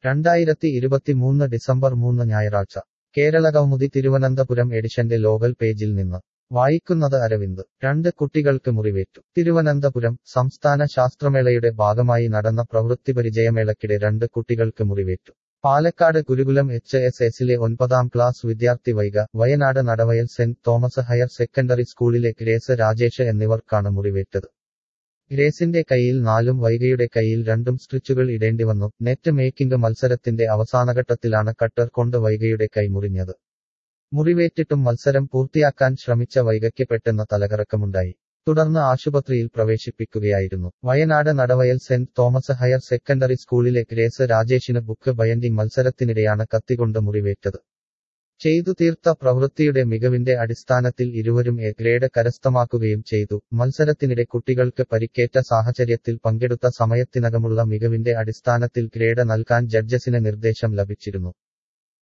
രണ്ടായിരത്തി ഇരുപത്തിമൂന്ന് ഡിസംബർ മൂന്ന് ഞായറാഴ്ച കേരളകൗമുദി തിരുവനന്തപുരം എഡിഷന്റെ ലോകൽ പേജിൽ നിന്ന് വായിക്കുന്നത് അരവിന്ദ് രണ്ട് കുട്ടികൾക്ക് മുറിവേറ്റു തിരുവനന്തപുരം സംസ്ഥാന ശാസ്ത്രമേളയുടെ ഭാഗമായി നടന്ന പ്രവൃത്തിപരിചയമേളയ്ക്കിടെ രണ്ട് കുട്ടികൾക്ക് മുറിവേറ്റു പാലക്കാട് ഗുരുകുലം എച്ച് എസ് എസിലെ ഒൻപതാം ക്ലാസ് വിദ്യാർത്ഥി Vaiga Wayanad Nadavayal saint Thomas higher secondary സ്കൂളിലെ ഗ്രേസ് രാജേഷ് എന്നിവർക്കാണ് മുറിവേറ്റത് ഗ്രേസിന്റെ കൈയിൽ നാലും വൈഗയുടെ കൈയിൽ രണ്ടും സ്ട്രിച്ചുകൾ ഇടേണ്ടിവന്നു നെറ്റ് മേക്കിംഗ് മത്സരത്തിന്റെ അവസാനഘട്ടത്തിലാണ് കട്ടർ കൊണ്ട് വൈഗയുടെ കൈ മുറിഞ്ഞത് മുറിവേറ്റിട്ടും മത്സരം പൂർത്തിയാക്കാൻ ശ്രമിച്ച വൈഗയ്ക്ക് പെട്ടെന്ന് തലകറക്കമുണ്ടായി തുടർന്ന് ആശുപത്രിയിൽ പ്രവേശിപ്പിക്കുകയായിരുന്നു Wayanad Nadavayal saint Thomas higher secondary സ്കൂളിലെ ഗ്രേസ് രാജേഷിന് ബുക്ക് ബയൻഡിംഗ് മത്സരത്തിനിടെയാണ് കത്തികൊണ്ട് മുറിവേറ്റത് ചെയ്തു തീർത്ത പ്രവൃത്തിയുടെ മികവിന്റെ അടിസ്ഥാനത്തിൽ ഇരുവരും എ ഗ്രേഡ് കരസ്ഥമാക്കുകയും ചെയ്തു മത്സരത്തിനിടെ കുട്ടികൾക്ക് പരിക്കേറ്റ സാഹചര്യത്തിൽ പങ്കെടുത്ത സമയത്തിനകമുള്ള മികവിന്റെ അടിസ്ഥാനത്തിൽ ഗ്രേഡ് നൽകാൻ ജഡ്ജസിന് നിർദ്ദേശം ലഭിച്ചിരുന്നു